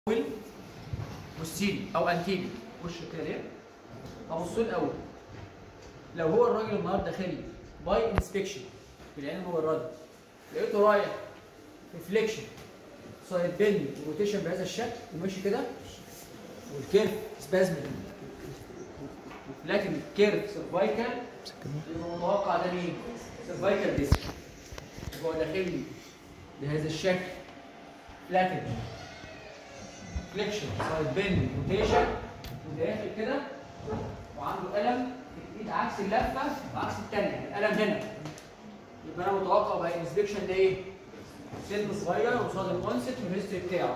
اول بصيلي او انتيلي وش كده ليه ابص له الاول لو هو الراجل النهارده داخل باي انسبكشن بالعين المجرده لقيته رايح ريفليكشن سايد بيلي وروتيشن بهذا الشكل وماشي كده والكيرف سبازم لكن الكيرف سيرفايكال يبقى متوقع ده مين؟ سيرفايكال ديسك هو داخل لي بهذا الشكل لكن فليكشن سايد بين روتيشن وداخل كده وعنده الم في الايد عكس اللفه وعكس الثانيه الالم هنا يبقى انا متوقع باي انسبكشن ده ايه؟ سن صغير قصاد الكونسبت والهيستوري بتاعه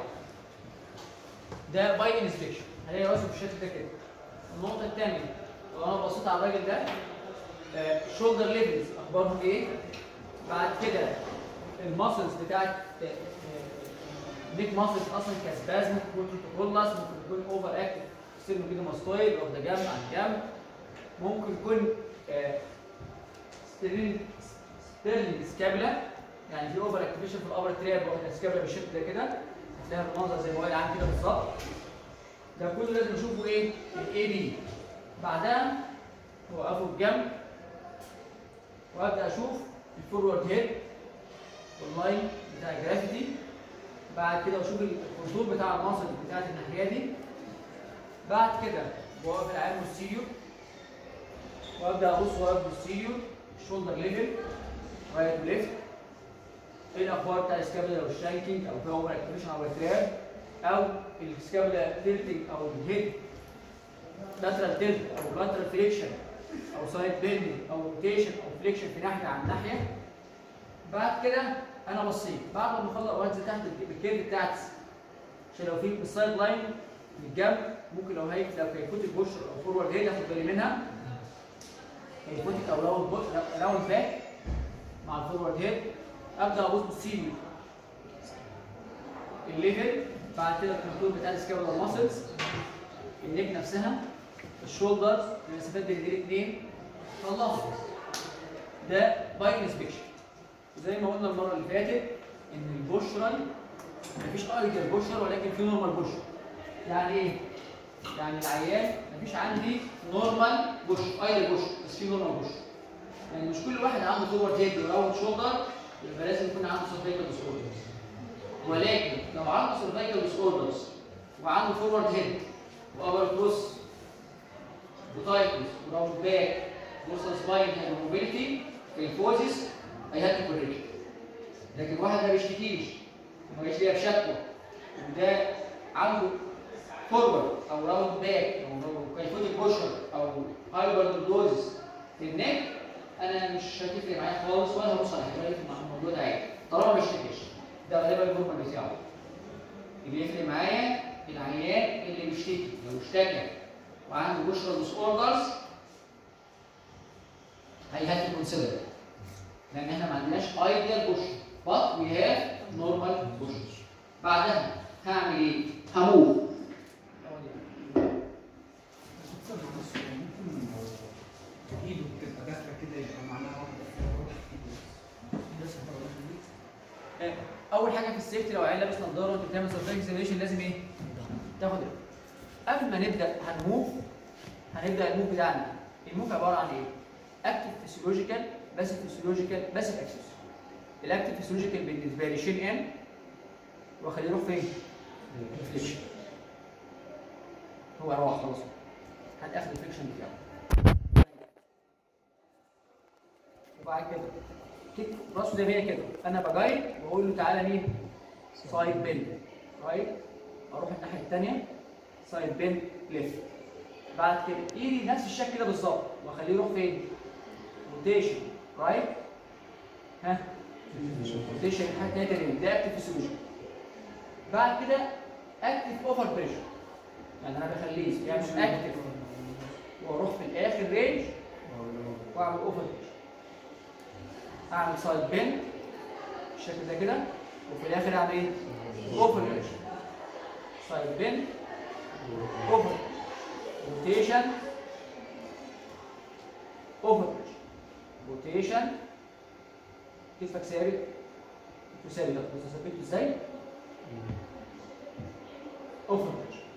ده باي انسبكشن هلاقي راسه بالشكل ده كده النقطه الثانيه لو انا بصيت على الراجل ده شولدر ليفلز اخبارهم ايه؟ بعد كده الماسلز بتاعت نيك ماسلز اصلا كسبازم ممكن تكون كرولاس ممكن تكون اوفر اكتف سيرمو كده ماستويد واخده جنب عن جنب ممكن يكون ستيرلينج ستيرلينج سكابولا يعني في اوفر اكتيفيشن في الابر تراب واخده سكابولا بالشكل ده كده هتلاقيها بالمنظر زي ما هو عامل كده بالظبط ده كله لازم نشوفه ايه؟ الاي بي بعدها اوقفه بجنب وابدا اشوف الفورورد هيد واللاين بتاع الجرافيتي بعد كده اشوف الكونتور بتاع المنصب بتاعت الناحيه دي بعد كده بوقف العين بوستيريور وابدا ابص ورا بوستيريور الشولدر ليفل رايت وليفت ايه الاخبار بتاع السكابولا او الشانكينج او في اوفر اكتيفيشن او التراب او السكابولا تيلتنج او الهيد لاترال تيلت او لاترال فليكشن او سايد بيندنج او روتيشن او فليكشن في ناحيه عن ناحيه بعد كده انا بصيت بعد ما اخلص وانزل تحت بالكيرف بتاعتي عشان لو في السايد لاين من الجنب ممكن لو هي لو كيفوت البوش او فورورد هيد اخد بالي منها كيفوتك او راوند راوند باك مع الفورورد هيد ابدا ابص بالسينيور الليفل بعد كده الكنترول بتاع السكابولا ماسلز النيك نفسها الشولدرز المسافات بين الاثنين خلصت ده باي انسبكشن زي ما قلنا المره اللي فاتت ان البشرى مفيش ايديال بشر ولكن في نورمال بشر يعني ايه؟ يعني العيان مفيش عندي نورمال بشر ايديال بشر بس في نورمال بشر يعني مش كل واحد عنده فورورد هيد وراوند شولدر يبقى لازم يكون عنده سيرفيكال ديس اوردرز ولكن لو عنده سيرفيكال ديس اوردرز وعنده فورورد هيد وابر كروس وتايتنس وراوند باك دوrsal سباين موبيليتي كيفوزيس هيهات كوريكشن لكن واحد ما بيشتكيش وما جاش ليها بشكوى وده عنده فورورد او راوند باك او كيفوتيك بوشر او هايبر دوزز في النك انا مش هتفرق معايا خالص ولا هبص على حاجه مع الموضوع ده عادي طالما ما اشتكيش ده غالبا النورمال بتاعه اللي يفرق معايا العيان اللي بيشتكي لو اشتكى وعنده بوشر ديس اوردرز هيهات كونسيدر لان احنا ما عندناش ايديال بوش but we have normal bushes بعدها هعمل ايه؟ هموف ايده بتبقى داخله كده يبقى معناها واحده اول حاجه في السيفتي لو عيل لابس نظاره وانت بتعمل سيرفيس اكزامينشن لازم ايه؟ تاخد إيه؟ قبل ما نبدا هنموف هنبدا الموف بتاعنا الموف عباره عن ايه؟ اكتف فيسيولوجيكال باسف فيسيولوجيكال باسف اكسس الاكتف فيسيولوجيكال بالنسبه لي شيل ان واخليه يروح فين؟ ريفليكشن هو روح خلاص هتاخد الفليكشن بتاعه وبعد كده كتف راسه زي ما هي كده انا بجايد واقول له تعالى مين؟ سايد بين رايت اروح الناحيه الثانيه سايد بين ليفت بعد كده ايدي نفس الشكل كده بالظبط واخليه يروح فين؟ روتيشن رايت ها روتيشن الناحيه الثانيه تاني ده اكتف فيسيولوجي بعد كده اكتف اوفر بريشر يعني انا بخليه يعمل اكتف واروح في الاخر رينج واعمل اوفر بريشر اعمل سايد بين بالشكل ده كده وفي الاخر اعمل ايه؟ اوفر بريشر سايد بين اوفر روتيشن اوفر بريشر روتيشن كتفك ثابت كتفه ثابت بص ثبته ازاي اوفر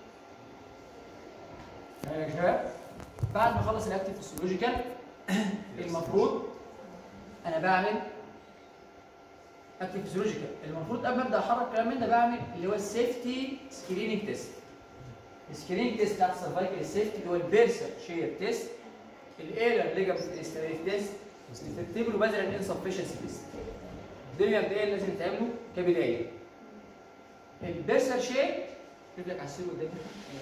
يا شباب بعد ما اخلص الاكتف فيسيولوجيكال المفروض انا بعمل اكتف فيسيولوجيكال المفروض قبل ما ابدا احرك الكلام من ده بعمل اللي هو السيفتي سكريننج تيست السكريننج تيست بتاعت السرفايكل سيفتي اللي هو البيرسر شير تيست الايلر ليجامنت استريت تيست الفيرتيبرو بازل انسفشنسي تيست دول مبدئيا لازم يتعملوا كبدايه البيرسر شير رجلك على السرير قدامك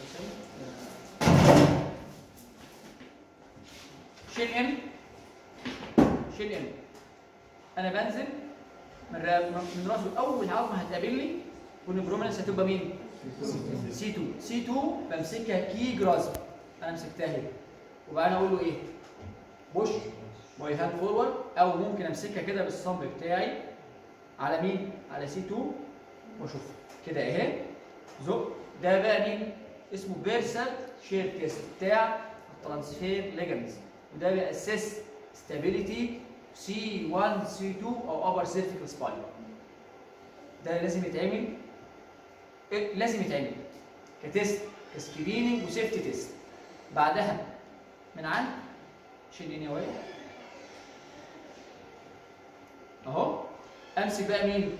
شيل ام شيل ام انا بنزل من را- من راسه اول عظمه هتقابلني والبرومنس هتبقى مين؟ سي 2 سي 2 بمسكها كي جرازم انا مسكتها هنا وبقى انا اقول له ايه؟ بوش ماي هاند فورورد او ممكن امسكها كده بالصمب بتاعي على مين؟ على سي 2 واشوف كده اهي زق ده بقى مين؟ اسمه بيرسال شير تيست بتاع الترانسفير ليجامنتس وده بيأسس ستابيليتي سي 1 سي 2 او ابر سيرفيكال سباين ده لازم يتعمل إيه؟ لازم يتعمل كتيست كسكريننج وسيفتي تيست بعدها من عند شيل اني واي اهو امسك بقى مين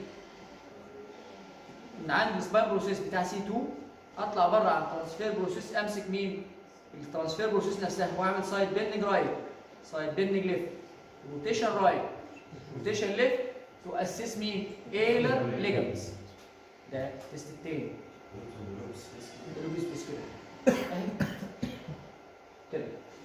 من عند السباين بروسيس بتاع سي 2 اطلع بره على الترانسفير بروسيس امسك مين الترانسفير بروسيس نفسها واعمل سايد بيندنج رايت سايد بيندنج ليفت روتيشن رايت روتيشن ليفت تو اسس مين ايلر ليجامنتس ده التست التاني الروبيس بيس كده أهي. كده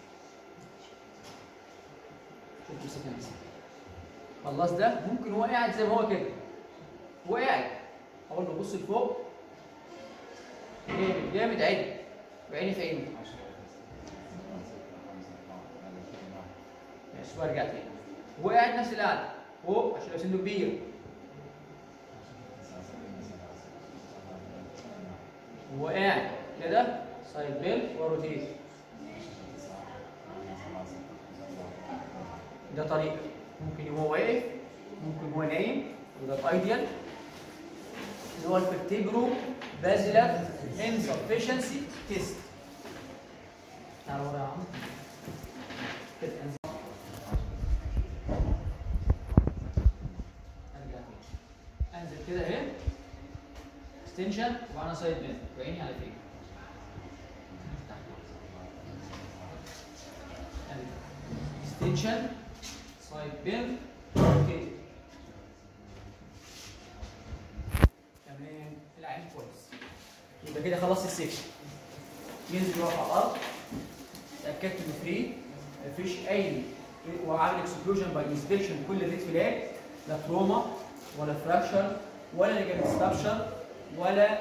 شوف امسكها امسك خلاص ده ممكن هو قاعد زي ما هو كده هو قاعد اقول له بص لفوق جامد جامد عيني وعيني في عيني ماشي وارجع تاني هو قاعد نفس القعده فوق عشان لو سنه كبير هو قاعد كده سايد بيل وروتيت ده طريقه ممكن يبقى هو واقف ممكن هو نايم وده الايديال اللي هو الفرتيبرو بازلر انسفشنسي تيست تعال ورا يا عم كده انزل ارجع تاني انزل كده اهي اكستنشن وانا سايد بين وعيني على فين اكستنشن سايد بين روتيت تمام العين كويس يبقى كده خلاص السيكشن ينزل يقف على الارض اتاكدت انه فري مفيش اي وعامل اكسكلوجن باي انسبكشن كل الريد فلاج لا تروما ولا فراكشر ولا ليجامنت ستابشر ولا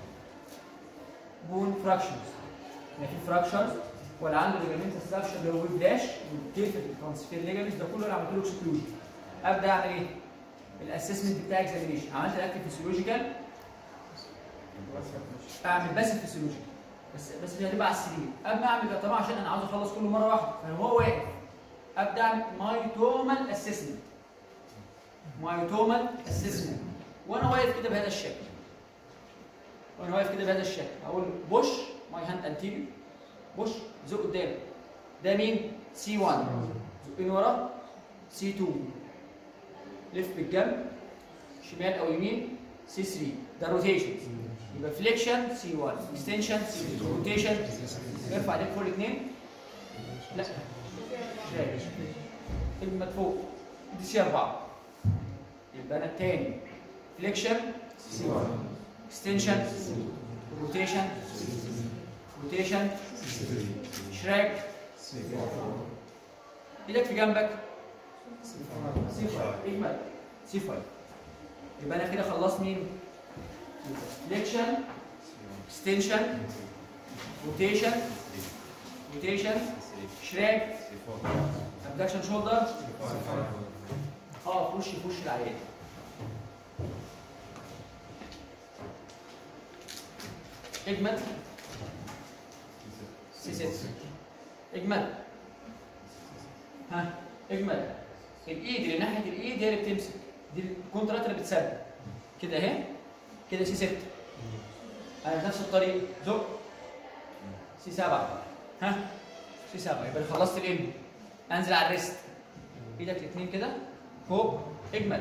بون فراكشنز ما في فراكشرز ولا عنده ليجامنت ستابشر اللي هو ويبلاش والكيف الترانسفير ليجامنت ده كله انا عملت له اكسكلوجن ابدا اعمل ايه؟ الاسسمنت بتاع اكزامينيشن عملت الاكتف فيسيولوجيكال اعمل بس الفسيولوجي بس بس دي هتبقى على السرير قبل ما اعمل طبعا عشان انا عاوز اخلص كله مره واحده فهو واقف ابدا اعمل مايتومال اسسمنت مايتومال اسسمنت وانا واقف كده بهذا الشكل وانا واقف كده بهذا الشكل اقول بوش ماي هاند انتيريور بوش زق قدام ده مين سي 1 زقين ورا سي 2 لف بالجنب شمال او يمين سي 3 ده روتيشن يبقى فليكشن سي 1 اكستنشن سي 2 روتيشن ارفع ايديك فوق الاثنين لا شايف كلمة فوق دي سي 4 يبقى انا الثاني فليكشن سي 1 اكستنشن روتيشن روتيشن شراك ايدك في جنبك سي 5 اجمل سي 5 يبقى انا كده خلصت مين؟ فليكشن اكستنشن روتيشن روتيشن شراك ابدكشن شولدر اه في وش في وش العيان اجمل سي 6 اجمل ها اجمل الايد اللي ناحيه الايد هي اللي بتمسك دي الكونترات اللي بتثبت كده اهي كده سي 6 على نفس الطريق زق سي 7 ها سي 7 يبقى أنا خلصت الام انزل على الريست ايدك الاثنين كده فوق اجمل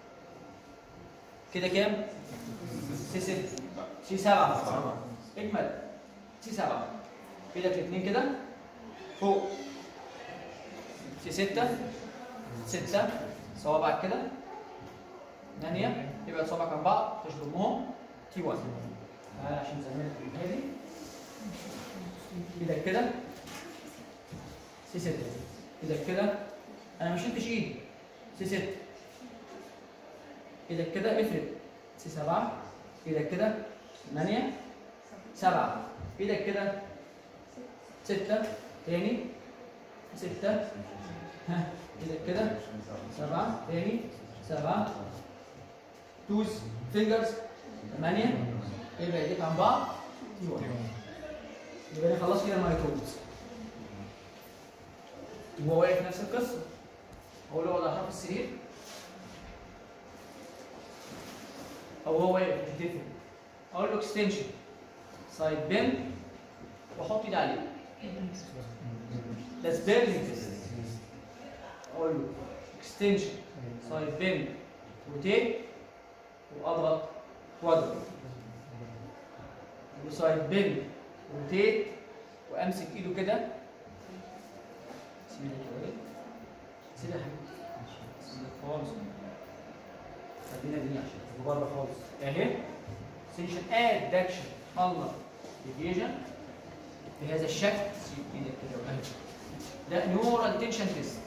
كده كام؟ سي 6 سي 7 اجمل سي 7 ايدك الاثنين كده فوق سي 6 6 صوابعك كده ثانية يبقى صوابعك عن بعض تشربهم تي 1 تعالى عشان زميلك هادي ايدك كده سي 6 ايدك كده انا ما شلتش ايدي سي 6 ايدك كده افرد سي 7 ايدك كده 8 7 ايدك كده 6 تاني 6 ها ايدك كده 7 تاني 7 توز فينجرز 8 يبقى ايديك عن بعض تي 1 يبقى انا خلاص كده مايتوز وهو واقف نفس القصه اقول له اقعد على حرف السرير او هو واقف مش هتفرق اقول له اكستنشن سايد بين واحط ايدي عليه ده سبيرلينج تيست اقول له اكستنشن سايد بين روتيت واضغط واضغط وسايد بين روتيت وامسك ايده كده سيبي كده سيبي يا حبيبي سيبي خالص خلينا دي عشان بره خالص اهي سيشن ادكشن الله ديفيجن بهذا الشكل سيب ايدك كده واهي ده نيورال تنشن تيست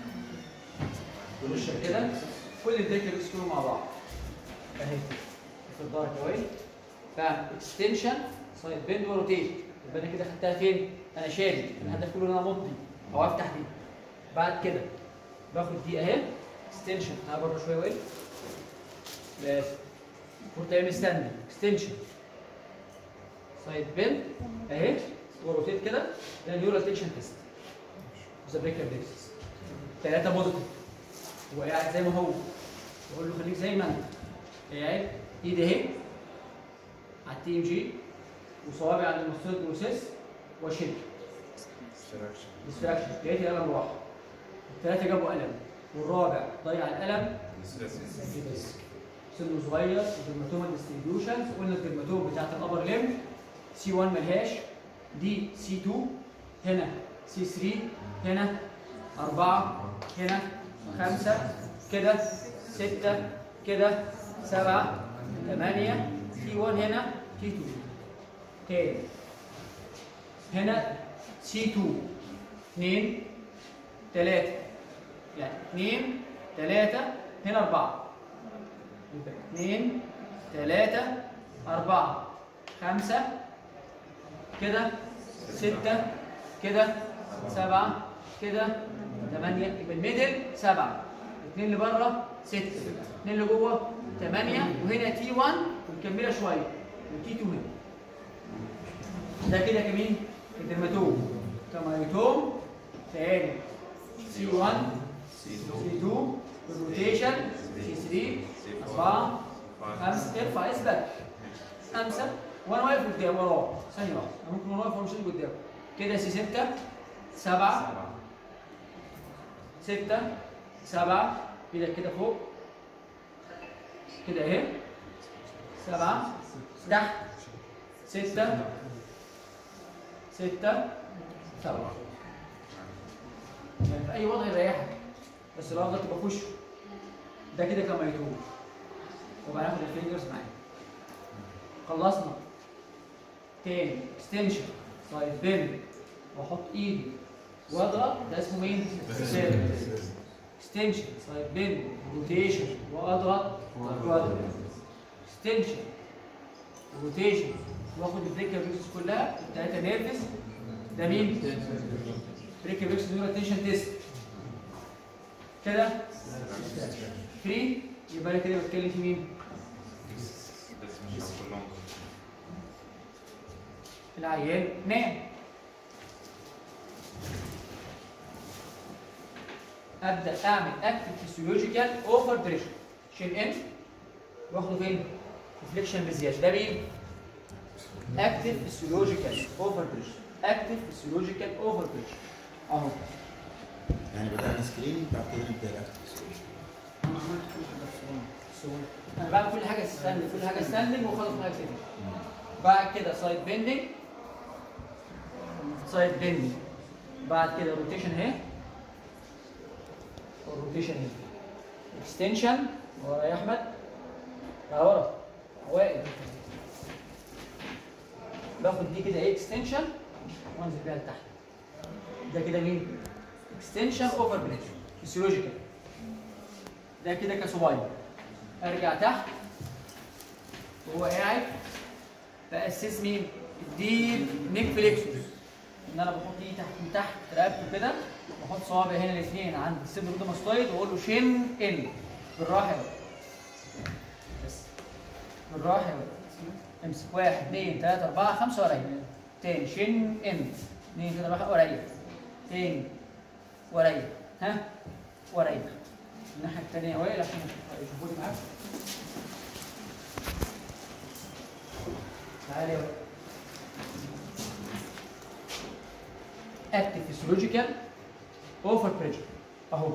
وشك كده كل الدكه بيسكروا مع بعض اهي في الظهر كويس بعمل اكستنشن سايد بيند وروتيت يبقى انا كده خدتها فين؟ انا شادي الهدف كله ان انا امضي او افتح دي بعد كده باخد دي اهي اكستنشن انا بره شويه واقف بس فور تايم ستاندنج اكستنشن سايد بيند اهي وروتيت كده ده نيورال تنشن تيست ذا بريكر ديكسس ثلاثه بوزيتيف وقاعد زي ما هو بقول له خليك زي ما انت قاعد ايدي اهي على التي ام جي وصوابعي عند المستوى بروسيس واشد ديستراكشن لقيت القلم راح الثلاثه جابوا قلم والرابع ضيع القلم سنه صغير الدرماتوما ديستريبيوشنز قلنا الدرماتوم بتاعت الابر ليم سي 1 ملهاش دي سي 2 هنا سي 3 هنا 4 هنا 5 كده 6 كده 7 8 تي 1 هنا تي 2 تاني هنا سي 2 2 3 يعني 2 3 هنا 4 يبقى 2 3 4 5 كده 6 كده 7 كده 8 يبقى الميدل 7 الاثنين اللي بره 6 الاثنين اللي جوه 8 وهنا تي 1 ومكمله شويه وتي 2 هنا ده كده كمين الدرماتوم كمايتوم تاني سي 1 سي 2 الروتيشن سي 3 4 5 ارفع اثبت 5 وانا واقف قدام وراه ثانيه واحده انا ممكن وانا واقف وامشي قدام كده سي 6 7 6 7 ايدك كده فوق كده اهي 7 تحت 6 6 7 يعني في اي وضع يريحك بس لو افضل تبقى في وشه ده كده كان ميتوب وبعدين ناخد الفينجرز معايا خلصنا تاني اكستنشن سايد بين واحط ايدي واضغط ده اسمه مين؟ اكستنشن سايد بين روتيشن واضغط واضغط اكستنشن روتيشن واخد البريكا بيكس كلها التلاته نيرفز ده مين؟ بريكا بيكس نيورال تنشن تيست كده فري يبقى انا كده بتكلم في مين؟ العيان نام ابدا اعمل اكتف فيسيولوجيكال اوفر بريشر شيل ان واخده فين؟ ريفليكشن بزياده ده مين؟ اكتف فيسيولوجيكال اوفر بريشر اكتف فيسيولوجيكال اوفر بريشر اهو يعني بدأنا سكرين بعد كده نبدأ الأكتف انا عملت كل حاجه في الصوره انا بعمل كل حاجه ستاندنج كل حاجه ستاندنج وخلاص كل حاجه سيتنج بعد كده سايد بيندنج سايد بيندنج بعد كده روتيشن اهي والروتيشن اهي اكستنشن ورا يا احمد تعال ورا واقف باخد دي كده ايه اكستنشن وانزل بيها لتحت ده كده مين؟ اكستنشن اوفر بريدج فيسيولوجيكال ده كده كسوباين ارجع تحت وهو قاعد باسس مين؟ الديب نيك فليكسوس ان انا بحط ايدي تحت من تحت رقبته كده واحط صوابعي هنا الاثنين عند السيب رودوماستويد واقول له شن ان بالراحه يا ولد. بس بالراحه يا ولد. امسك واحد اثنين ثلاثة أربعة خمسة وريح تاني شن ان اثنين كده راحة وريح تاني وريح ها وريح الناحية التانية وائل عشان يشوفوني معاك تعالى يا ولد. اكتف فيسيولوجيكال اوفر بريشر اهو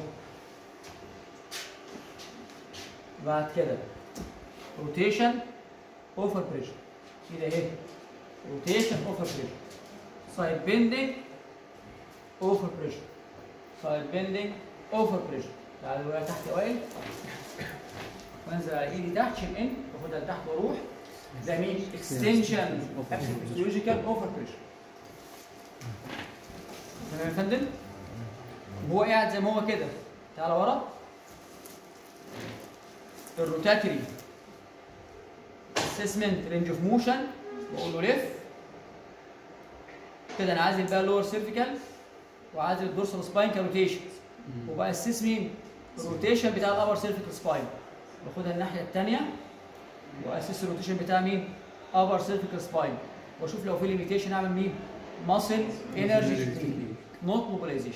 بعد كده روتيشن اوفر بريشر كده اهي روتيشن اوفر بريشر سايد بيندنج اوفر بريشر سايد بيندنج اوفر بريشر تعالوا بقى تحت يا وائل وانزل على ايدي تحت شيل ان واخدها لتحت واروح ده مين اكستنشن اكتف فيسيولوجيكال اوفر بريشر تمام يا فندم وهو قاعد زي ما هو كده تعالى ورا الروتاتري اسسمنت رينج اوف موشن واقول له لف كده انا عازل بقى اللور سيرفيكال وعازل الدورسال سباين كروتيشن وبقى اسس مين؟ الروتيشن بتاع الابر سيرفيكال سباين باخدها الناحيه الثانيه واسس الروتيشن بتاع مين؟ ابر سيرفيكال سباين واشوف لو في ليميتيشن اعمل مين؟ ماسل انرجي نوت موبيلايزيشن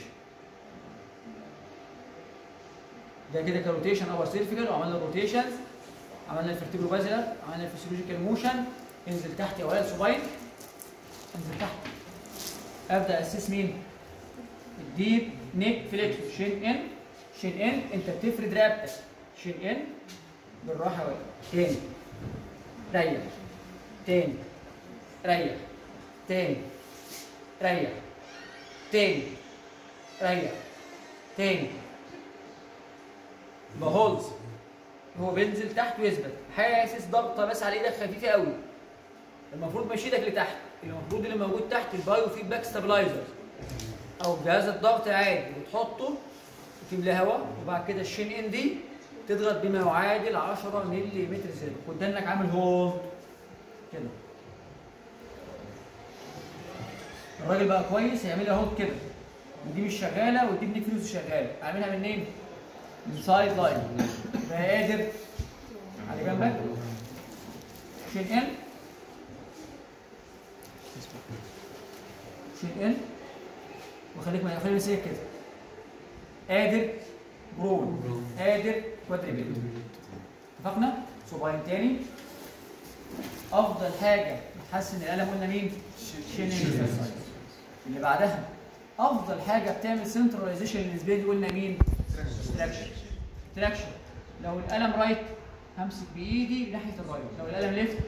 ده كده كروتيشن ابر سيرفيكال وعملنا الروتيشنز عملنا الفرتبرو بازلر عملنا الفسيولوجيكال موشن انزل تحت يا ولاد سوباين انزل تحت ابدا اسس مين؟ الديب نيك فليكس شين ان شين ان انت بتفرد رقبتك شين ان بالراحه يا ولاد تاني ريح تاني ريح تاني ريح تاني ريح تاني بهولز هو بينزل تحت ويثبت حاسس ضغطه بس على ايدك خفيفه قوي المفروض ماشي ايدك لتحت المفروض اللي موجود تحت البايو فيدباك ستابلايزر او جهاز الضغط عادي وتحطه وتملاه هواء وبعد كده الشين ان دي تضغط بما يعادل 10 ملم زر ودانك عامل هولد كده الراجل بقى كويس هيعملها هولد كده ودي مش شغاله ودي بديك فلوس شغاله اعملها منين؟ من سايد لاين يبقى قادر على جنبك شيل ان شيل ان وخليك ما خليك مسيك كده قادر برول قادر كوادريبل اتفقنا؟ صباعين تاني افضل حاجه تحسن الالم قلنا مين؟ شيل ان اللي بعدها افضل حاجه بتعمل سنتراليزيشن للنسبيه دي قلنا مين؟ تراكشن تراكشن لو القلم رايت همسك بايدي ناحيه الرايت لو القلم ليفت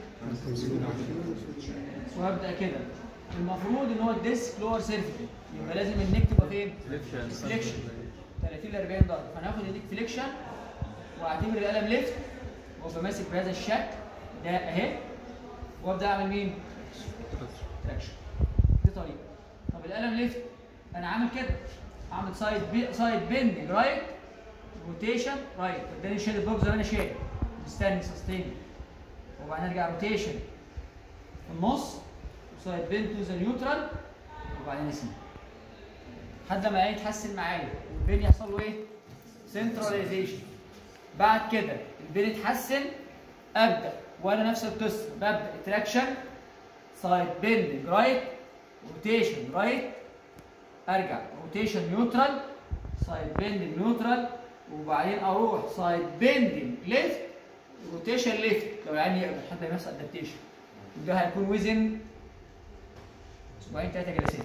وهبدا كده المفروض ان هو الديسك لور سيرفيكال يبقى لازم النك تبقى فين؟ فليكشن 30 ل 40 درجه فانا هاخد النك فليكشن واعتبر القلم ليفت وابقى ماسك بهذا الشكل ده اهي وابدا اعمل مين؟ تراكشن دي طريقه طب القلم ليفت انا عامل كده اعمل سايد بي سايد بيندنج رايت روتيشن رايت اداني شيل بوكس زي ما انا شايل مستني سستين وبعدين ارجع روتيشن في النص وسايد بين تو ذا نيوترال وبعدين اسيب لحد ما يتحسن معايا والبين يحصل له ايه؟ سنتراليزيشن بعد كده البين يتحسن ابدا وانا نفس القصه ببدا تراكشن سايد بيندنج رايت روتيشن رايت ارجع روتيشن نيوترال سايد بيندنج نيوترال وبعدين اروح سايد بيندنج ليفت روتيشن ليفت لو يعني يقدر حد يمس ادابتيشن ده هيكون وزن اسبوعين ثلاثه جلسات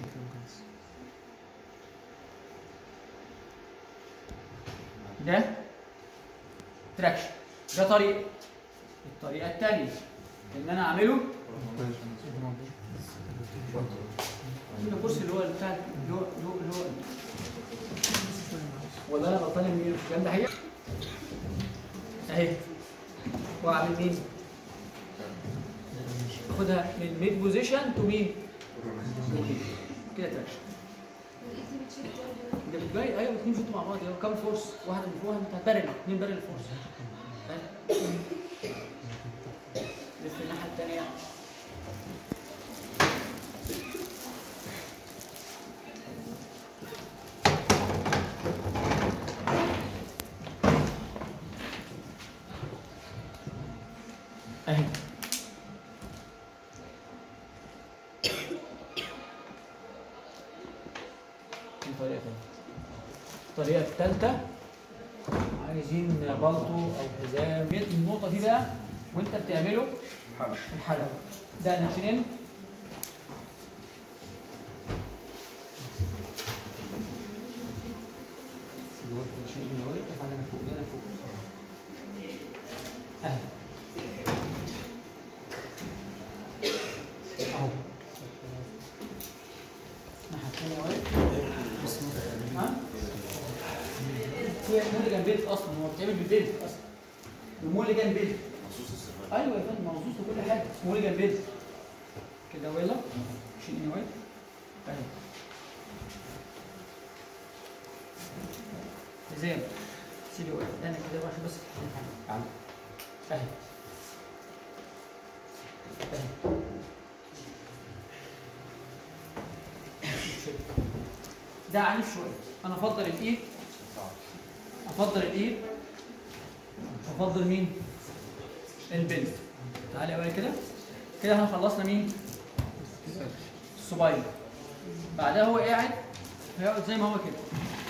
ده تراكشن ده طريقه الطريقه الثانيه ان انا اعمله ده الكرسي اللي هو بتاع اللي هو اللي هو اللي هو ولا انا غلطان مين الكلام ده حقيقي اهي واعمل مين خدها من ميد بوزيشن تو مين كده تراكشن ده بتجاي ايوه الاثنين بيشوطوا مع بعض ايوه كام فورس واحده من فوق واحده من تحت بارل اثنين بارل فورس لف الناحيه الثانيه اهي دي طريقة تانية. الطريقة الثالثة عايزين بلطو أو حزام جيت النقطة دي بقى وأنت بتعمله الحلقة ده ناشرين أهي أهو الناحية التانية أهي ها؟ هي موليجان بيلت اصلا هو بيتعمل بالبيلت اصلا الموليجان بيلت ايوه يا فندم موصوص وكل حاجه اسمه موليجان بيلت كده ويلا شيل نوايا اهي زين سيبي واقف انا كده بقى عشان بس اهي اهي ده عنيف شويه انا افضل الايد افضل الايد افضل مين البنت تعالى يا ولد كده كده احنا خلصنا مين الصبايا بعدها هو قاعد هيقعد زي ما هو كده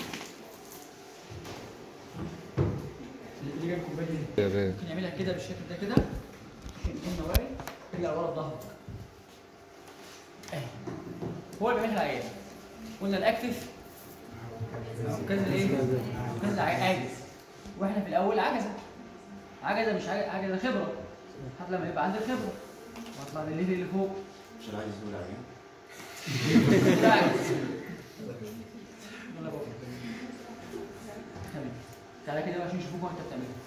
اللي جاي الكوبايه دي ممكن يعملها كده بالشكل ده كده عشان يكون واقف ترجع ورا ظهرك اهي هو اللي بيعمل العيان قلنا الاكتف كذا ايه؟ كذا عاجز واحنا في الاول عجزه عجزه مش عجزه, عجزة خبره حتى لما يبقى عندي خبره واطلع للليفل اللي فوق مش عايز يقول عليه ده عجز يلا بقى. تمام. تعالى كده بقى عشان نشوفوك وانت بتعملها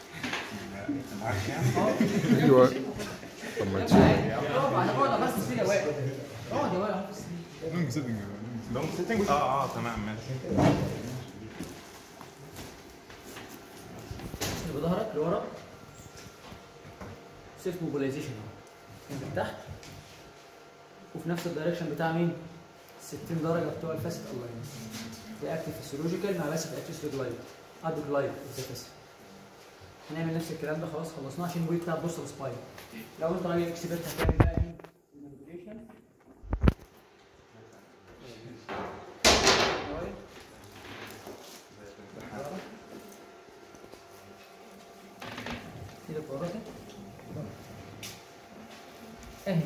اه ايوه طب ما تشوف اقعد اقعد بس كده واقف اقعد يا واقف بس لونج سيتنج لونج سيتنج اه اه تمام ماشي بظهرك لورا سيلف موبيلايزيشن من تحت وفي نفس الدايركشن بتاع مين؟ 60 درجه بتوع الفاسد الاين ده اكتف فيسيولوجيكال مع باسف اكتف لايف ادوك لايف ده فاسد هنعمل نفس الكلام ده خلاص خلصناه عشان الويت بتاع الدوسر سباين لو انت راجل اكسبرت هتعمل بقى ايه؟ manipulation. كده بورقة اهي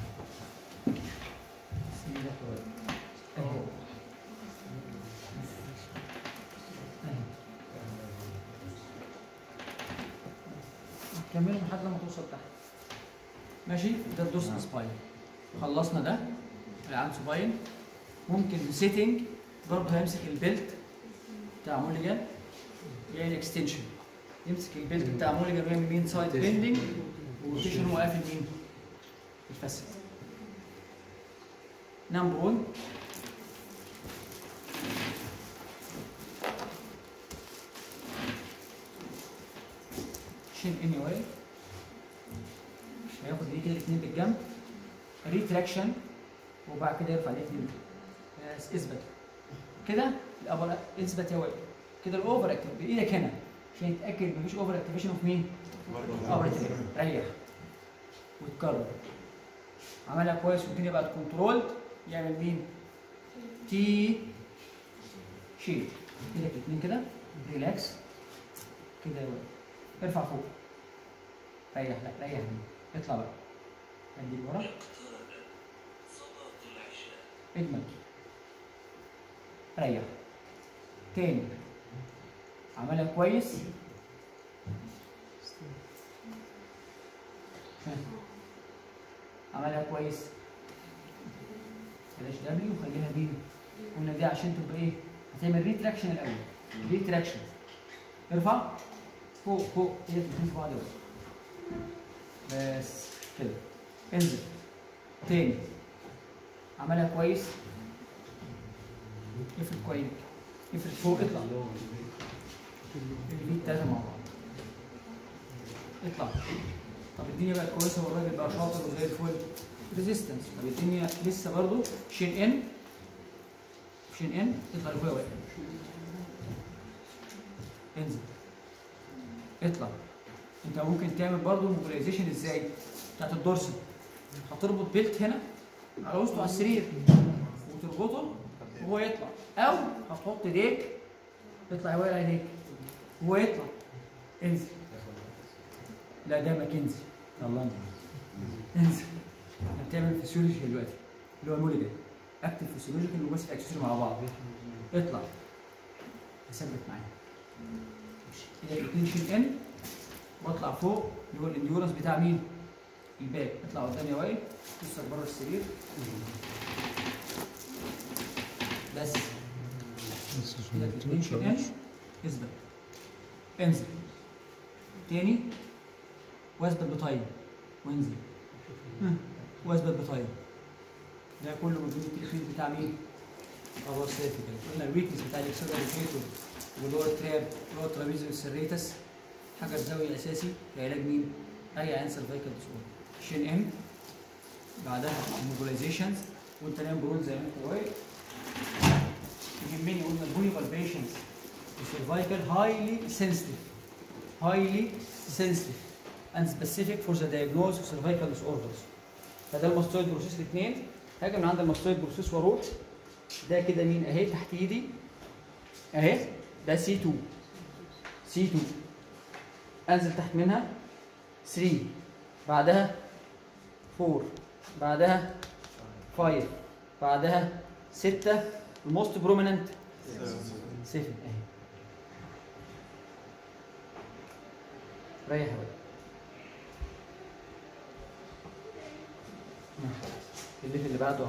بسم الله الرحمن الرحيم. اهي اهي كملوا لحد لما توصل تحت ماشي ده الدوس سباين خلصنا ده العام سباين ممكن سيتنج برضه هيمسك البيلت بتاع موليجان يعني اكستنشن يمسك البيلت بتاع موليجان ويعمل مين سايد بيندنج وروتيشن هو قافل مين الفاسد نمبر 1 شيل اني واي هياخد دي كده الاثنين بالجنب ريتراكشن وبعد كده يرفع الاثنين بس اثبت كده الابر اثبت يا وائل كده الاوفر اكتيف بايدك هنا عشان يتاكد مفيش اوفر اكتيفيشن اوف مين؟ اوفر اكتيفيشن ريح وتكرر عملها كويس والدنيا بقت كنترولد يعمل مين؟ تي شيل ايدك الاثنين كده ريلاكس كده يا وائل ارفع فوق ريح لا ريح اطلع بقى ادي ورا اجمل ريح تاني عملها كويس ها. عملها كويس بلاش دبليو وخليها بي قلنا دي عشان تبقى ايه هتعمل ريتراكشن الاول ريتراكشن ارفع فوق فوق هي الاثنين في بعض بس بس كده انزل تاني عملها كويس افرد كويس افرد فوق اطلع البيت التلاته مع بعض اطلع طب الدنيا بقت كويسه والراجل بقى شاطر وزي الفل ريزيستنس طب الدنيا لسه برضه شين ان شين ان اطلع لفوق واقف انزل اطلع انت ممكن تعمل برضه موبيلايزيشن ازاي بتاعت الدورسل هتربط بيلت هنا على وسطه على السرير وتربطه وهو يطلع او هتحط ايديك اطلع يا وائل على ايديك وهو يطلع انزل لا ده ماكنزي الله انزل انزل احنا بتعمل فيسيولوجي دلوقتي اللي هو المولي ده اكتف فيسيولوجيكال وبس اكسسوري مع بعض اطلع ثبت معايا كده الاثنين شيل ان واطلع فوق اللي هو الانديورنس بتاع مين؟ الباك اطلع قدام يا وائل بصك بره السرير بس كده الاثنين شيل ان اثبت انزل تاني واثبت بطيب وانزل ها، واثبت بطيب ده كله موجود التخفيف بتاع مين؟ خلاص سافي كده قلنا الويكنس بتاع الاكسدر ريفيتور واللي هو التراب اللي هو الترابيزيوم سيريتس حجر زاوية أساسي لعلاج مين؟ أي عين سيرفايكال ديسوردر شين ام بعدها موبيلايزيشنز وانت نايم برول زي ما انت واقف يهمني قلنا الفوليبال بيشنتس السيرفايكال هايلي سنسيتيف highly sensitive and specific for the diagnosis of cervical disorders فده الماستويد بروسيس الاثنين هاجي من عند الماستويد بروسيس واروح ده كده مين اهي تحت ايدي اهي ده سي 2 سي 2 انزل تحت منها 3 بعدها 4 بعدها 5 بعدها 6 الموست بروميننت 7 اهي ريح بقى الليفل اللي بعده اهو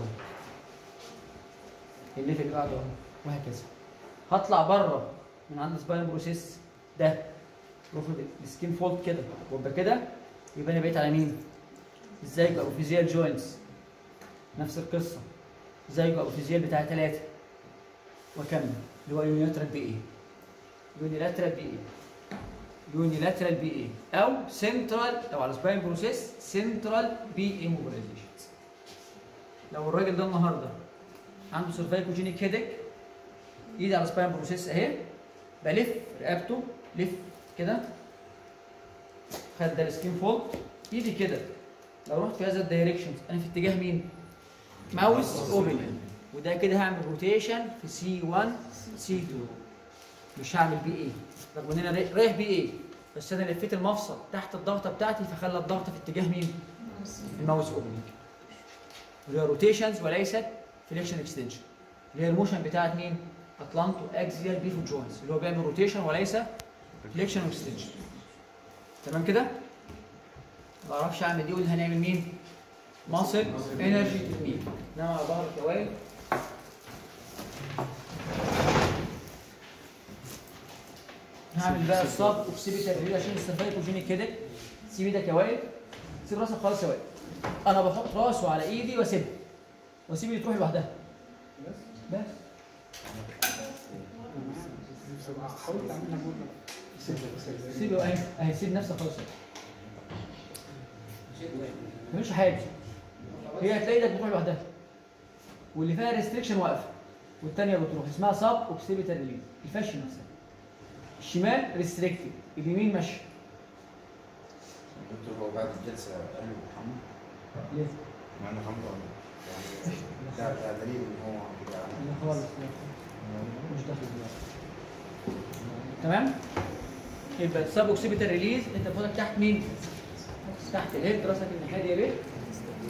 الليفل اللي بعده اهو وهكذا هطلع بره من عند سباين بروسيس ده المفروض السكين فولد كده وابقى كده يبقى انا بقيت على مين؟ ازاي بقى اوفيزيال جوينتس نفس القصه ازاي بقى اوفيزيال بتاع ثلاثه واكمل اللي هو يونيلاترال بي اي يونيلاترال بي اي يونيلاترال بي اي او سنترال لو على سباين بروسيس سنترال بي اي موبيلايزيشن لو الراجل ده النهارده عنده سيرفايكوجينيك هيدك ايدي على سباين بروسيس اهي بلف رقبته لف كده خد ده السكين فولد ايدي كده لو رحت في هذا الدايركشن انا في اتجاه مين؟ ماوس اوبن وده كده هعمل روتيشن في سي 1 سي 2 مش هعمل بي اي رغم ان انا راي- رايح بي اي بس انا لفيت المفصل تحت الضغطه بتاعتي فخلى الضغط في اتجاه مين؟ الماوس اوبننج اللي هي روتيشنز وليست فليكشن اكستنشن اللي هي الموشن بتاعت مين؟ اتلانتو اكزيال بيفو جوينتس اللي هو بيعمل روتيشن وليس فليكشن واكستنشن تمام كده؟ ما اعرفش اعمل دي قول هنعمل مين؟ ماسل انرجي تكنيك انما على ظهرك يا وائل هعمل بقى الصاب اوكسيبيتال ريل عشان السيرفايكوجينيك كده سيب ايدك يا وائل سيب راسك خالص يا وائل انا بحط راسه على ايدي واسيبها واسيب ايدي تروح لوحدها بس حاولت اعملها مره سيب اهي اهي سيب نفسك خالص مش حاجه هي هتلاقي ايدك بتروح لوحدها واللي فيها ريستريكشن واقفه والثانيه بتروح اسمها سب اوكسيبيتال ريليز الفاشن نفسها الشمال ريستريكتد اليمين ماشي دكتور هو بعد الجلسه قال له محمد ليه؟ مع انه حمد ولا يعني ده ده دليل ان هو كده لا خالص مش داخل دلوقتي تمام يبقى السب اوكسيبيتال ريليز انت بتاخدك تحت مين؟ تحت الهيد راسك الناحيه دي يا بيه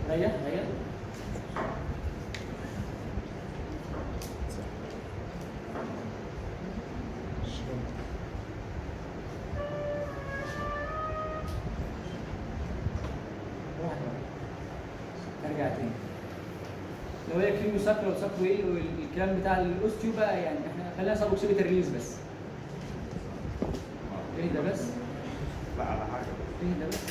ريح ريح واحد واحد. ارجع تاني لو هي كيمو ساكرا وساكرو ايه والكلام بتاع الاوستيو بقى يعني احنا خلينا سابوكسيبيت ريليز بس اهدى بس لا على حاجه اهدى بس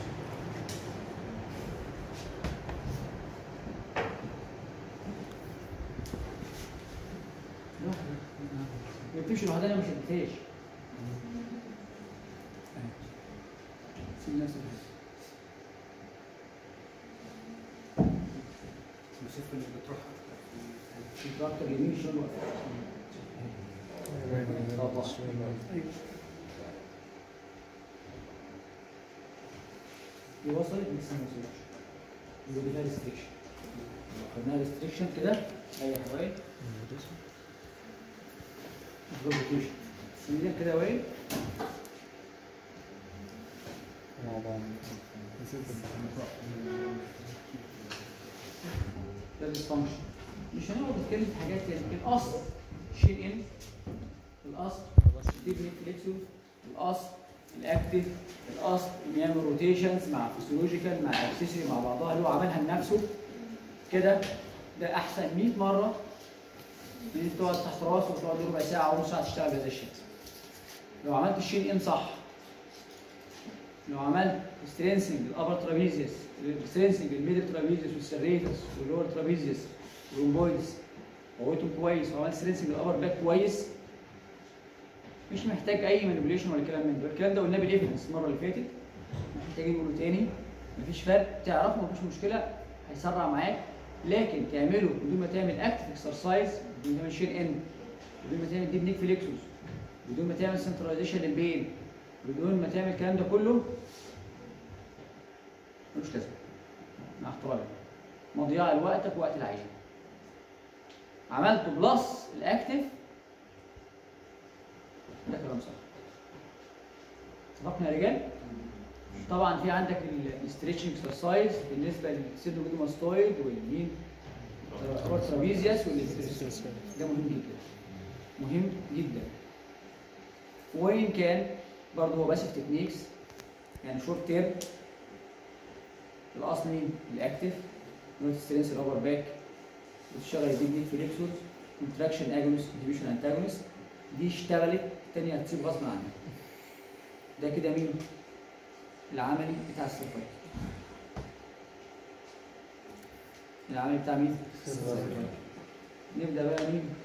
لوحدها. هي بتمشي لوحدها انا ما شدتهاش سيب نفسك بس. المسافه اللي بتروح شوف اكتر يمين شمال وقت دي وصلت لسه ما وصلتش يبقى دي فيها ريستريكشن خدناها ريستريكشن كده اي حوالي روتيشن سمينا كده وين ده الديسفانكشن مش هنقعد نتكلم في حاجات يعني الاصل شيل ان الاصل ديبنيك فليكسوس الاصل الاكتف الاصل ان يعمل روتيشنز مع فيسيولوجيكال مع اكسسوري مع بعضها اللي هو عملها لنفسه كده ده احسن 100 مره من انت تقعد تحت راسه وتقعد ربع ساعه ونص ساعه تشتغل بهذا الشكل لو عملت الشيل ان صح لو عملت سترينسنج الابر ترابيزيوس سترينسنج الميدل ترابيزيوس والسريتس واللور ترابيزيوس والرومبويدز قوتهم كويس وعملت سترينسنج الابر باك كويس مش محتاج اي مانيبيوليشن ولا كلام من ده الكلام ده قلناه بالايفيدنس المره اللي فاتت مش محتاج نقوله تاني مفيش فرق تعرفه مفيش مشكله هيسرع معاك لكن تعمله بدون ما تعمل اكتف اكسرسايز بدون ما تعمل شير ان بدون ما تعمل ديب نيك فليكسوس بدون ما تعمل سنتراليزيشن للبين بدون ما تعمل الكلام ده كله ملوش لازمه مع احترامي مضيعه لوقتك ووقت العيان عملته بلس الاكتف ده كلام صح اتفقنا يا رجال طبعا في عندك الاستريتشنج اكسرسايز بالنسبه للسيدوجلوماستويد والمين ترابيزيوس والاستريتشنج ده مهم جدا مهم جدا وان كان برضه هو باسف تكنيكس يعني شورت تيرم الاصل مين؟ الاكتف نوت سترينس الابر باك بتشتغل الديب نيك فليكسوس كونتراكشن اجونست ديفيشن انتاجونست دي اشتغلت الثانيه هتسيب غصب عنك ده كده مين؟ العملي بتاع السيرفايت العملي بتاع مين؟ نبدا بقى مين؟